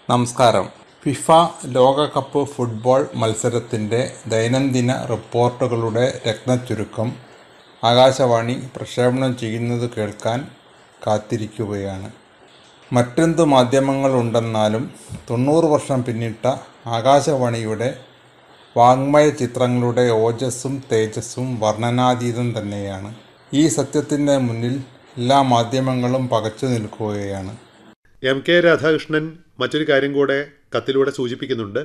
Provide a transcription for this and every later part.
നമസ്കാരം ഫിഫ ലോകകപ്പ് ഫുട്ബോൾ മത്സരത്തിൻ്റെ ദൈനംദിന റിപ്പോർട്ടുകളുടെ രത്നച്ചുരുക്കം ആകാശവാണി പ്രക്ഷേപണം ചെയ്യുന്നത് കേൾക്കാൻ കാത്തിരിക്കുകയാണ് മറ്റെന്തു മാധ്യമങ്ങളുണ്ടെന്നാലും തൊണ്ണൂറ് വർഷം പിന്നിട്ട ആകാശവാണിയുടെ വാങ്മയ ചിത്രങ്ങളുടെ ഓജസ്സും തേജസ്സും വർണ്ണനാതീതം തന്നെയാണ് ഈ സത്യത്തിൻ്റെ മുന്നിൽ എല്ലാ മാധ്യമങ്ങളും പകച്ചു നിൽക്കുകയാണ് എം കെ രാധാകൃഷ്ണൻ മറ്റൊരു കാര്യം കൂടെ കത്തിലൂടെ സൂചിപ്പിക്കുന്നുണ്ട്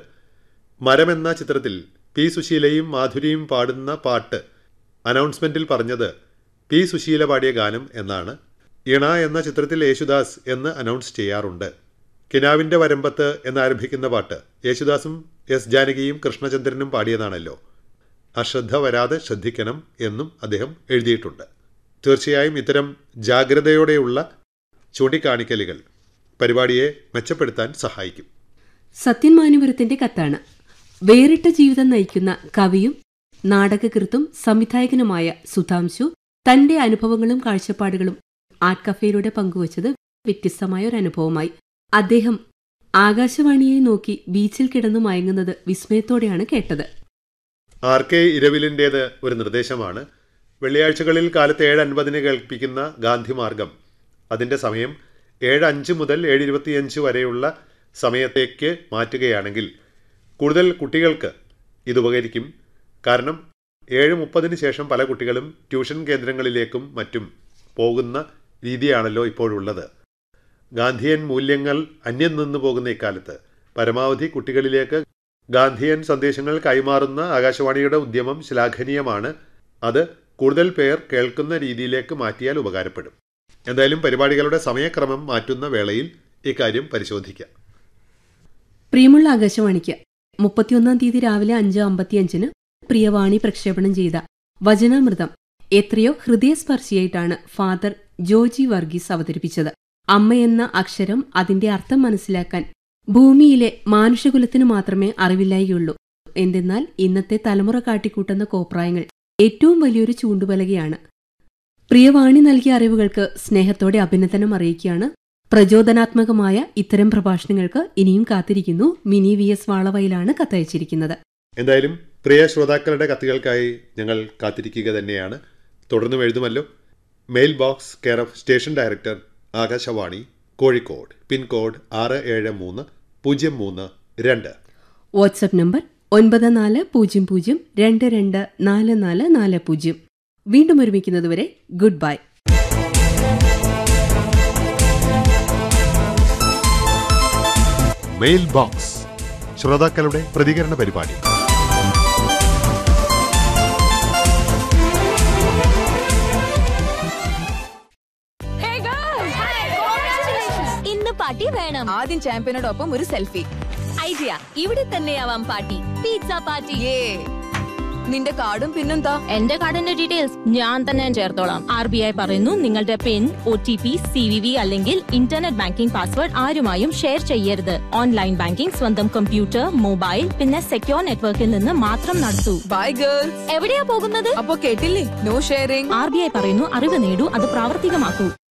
മരം എന്ന ചിത്രത്തിൽ പി സുശീലയും മാധുരിയും പാടുന്ന പാട്ട് അനൗൺസ്മെന്റിൽ പറഞ്ഞത് പി സുശീല പാടിയ ഗാനം എന്നാണ് ഇണ എന്ന ചിത്രത്തിൽ യേശുദാസ് എന്ന് അനൗൺസ് ചെയ്യാറുണ്ട് കിനാവിൻ്റെ വരമ്പത്ത് എന്നാരംഭിക്കുന്ന പാട്ട് യേശുദാസും എസ് ജാനകിയും കൃഷ്ണചന്ദ്രനും പാടിയതാണല്ലോ അശ്രദ്ധ വരാതെ ശ്രദ്ധിക്കണം എന്നും അദ്ദേഹം എഴുതിയിട്ടുണ്ട് തീർച്ചയായും ഇത്തരം ജാഗ്രതയോടെയുള്ള ചൂണ്ടിക്കാണിക്കലുകൾ പരിപാടിയെ മെച്ചപ്പെടുത്താൻ സഹായിക്കും സത്യൻ മാനുപുരത്തിന്റെ കത്താണ് വേറിട്ട ജീവിതം നയിക്കുന്ന കവിയും നാടകകൃത്തും സംവിധായകനുമായ സുധാംശു തന്റെ അനുഭവങ്ങളും കാഴ്ചപ്പാടുകളും ആർട്ട് കഫേയിലൂടെ പങ്കുവച്ചത് വ്യത്യസ്തമായ ഒരു അനുഭവമായി അദ്ദേഹം ആകാശവാണിയെ നോക്കി ബീച്ചിൽ കിടന്നു മയങ്ങുന്നത് വിസ്മയത്തോടെയാണ് കേട്ടത് ആർ കെ ഇരവിലിൻ്റേത് ഒരു നിർദ്ദേശമാണ് വെള്ളിയാഴ്ചകളിൽ കാലത്ത് ഏഴ് അൻപതിന് കേൾപ്പിക്കുന്ന ഗാന്ധിമാർഗം അതിൻ്റെ സമയം ഏഴ് അഞ്ച് മുതൽ ഏഴ് ഇരുപത്തിയഞ്ച് വരെയുള്ള സമയത്തേക്ക് മാറ്റുകയാണെങ്കിൽ കൂടുതൽ കുട്ടികൾക്ക് ഇത് ഉപകരിക്കും കാരണം ഏഴ് മുപ്പതിന് ശേഷം പല കുട്ടികളും ട്യൂഷൻ കേന്ദ്രങ്ങളിലേക്കും മറ്റും പോകുന്ന രീതിയാണല്ലോ ഇപ്പോഴുള്ളത് ഗാന്ധിയൻ മൂല്യങ്ങൾ അന്യം നിന്നു പോകുന്ന ഇക്കാലത്ത് പരമാവധി കുട്ടികളിലേക്ക് ഗാന്ധിയൻ സന്ദേശങ്ങൾ കൈമാറുന്ന ആകാശവാണിയുടെ ഉദ്യമം ശ്ലാഘനീയമാണ് അത് കൂടുതൽ പേർ കേൾക്കുന്ന രീതിയിലേക്ക് മാറ്റിയാൽ ഉപകാരപ്പെടും എന്തായാലും പരിപാടികളുടെ സമയക്രമം മാറ്റുന്ന വേളയിൽ ഇക്കാര്യം പരിശോധിക്കാം പ്രിയമുള്ള ആകാശവാണിക്ക് മുപ്പത്തിയൊന്നാം തീയതി രാവിലെ അഞ്ച് അമ്പത്തിയഞ്ചിന് പ്രിയവാണി പ്രക്ഷേപണം ചെയ്ത വചനാമൃതം എത്രയോ ഹൃദയസ്പർശിയായിട്ടാണ് ഫാദർ ജോജി വർഗീസ് അവതരിപ്പിച്ചത് അമ്മയെന്ന അക്ഷരം അതിന്റെ അർത്ഥം മനസ്സിലാക്കാൻ ഭൂമിയിലെ മാനുഷകുലത്തിനു മാത്രമേ അറിവില്ലായികയുള്ളൂ എന്തെന്നാൽ ഇന്നത്തെ തലമുറ കാട്ടിക്കൂട്ടുന്ന കോപ്രായങ്ങൾ ഏറ്റവും വലിയൊരു ചൂണ്ടുപലകയാണ് പ്രിയവാണി നൽകിയ അറിവുകൾക്ക് സ്നേഹത്തോടെ അഭിനന്ദനം അറിയിക്കുകയാണ് പ്രചോദനാത്മകമായ ഇത്തരം പ്രഭാഷണങ്ങൾക്ക് ഇനിയും കാത്തിരിക്കുന്നു മിനി വി എസ് വാളവയിലാണ് കത്തയച്ചിരിക്കുന്നത് എന്തായാലും പ്രിയ ശ്രോതാക്കളുടെ കത്തുകൾക്കായി ഞങ്ങൾ കാത്തിരിക്കുക തന്നെയാണ് തുടർന്നും എഴുതുമല്ലോ mail box care of station director Akashvani Kozhikode pincode ആറ് ഏഴ് മൂന്ന് പൂജ്യം മൂന്ന് രണ്ട് വാട്സപ്പ് നമ്പർ ഒൻപത് നാല് പൂജ്യം പൂജ്യം രണ്ട് രണ്ട് നാല് നാല് നാല് പൂജ്യം വീണ്ടും ഒരുമിക്കുന്നതുവരെ ഗുഡ് ബൈ മെയിൽ ബോക്സ് ശ്രോതാക്കളുടെ പ്രതികരണ പരിപാടി ഇന്ന് പാർട്ടി വേണം ആദ്യം ചാമ്പ്യനോടൊപ്പം ഒരു സെൽഫി ഐഡിയ ഇവിടെ തന്നെയാവാം പാർട്ടി പിസ്സ പാർട്ടി ഏ നിന്റെ കാർഡും പിന്നെന്താ എന്റെ കാർഡിന്റെ ഡീറ്റെയിൽസ് ഞാൻ തന്നെ ചേർത്തോളാം ആർ ബി ഐ പറയുന്നു നിങ്ങളുടെ PIN O T P C V V അല്ലെങ്കിൽ ഇന്റർനെറ്റ് ബാങ്കിംഗ് പാസ്വേഡ് ആരുമായും ഷെയർ ചെയ്യരുത് ഓൺലൈൻ ബാങ്കിംഗ് സ്വന്തം കമ്പ്യൂട്ടർ മൊബൈൽ പിന്നെ സെക്യോർ നെറ്റ്വർക്കിൽ നിന്ന് മാത്രം നടത്തൂ ബൈ ഗേൾസ് എവിടെയാ പോകുന്നത് അപ്പൊ കേട്ടില്ലേ no sharing R B I പറയുന്നു അറിവ് നേടൂ അത് പ്രാവർത്തികമാക്കൂ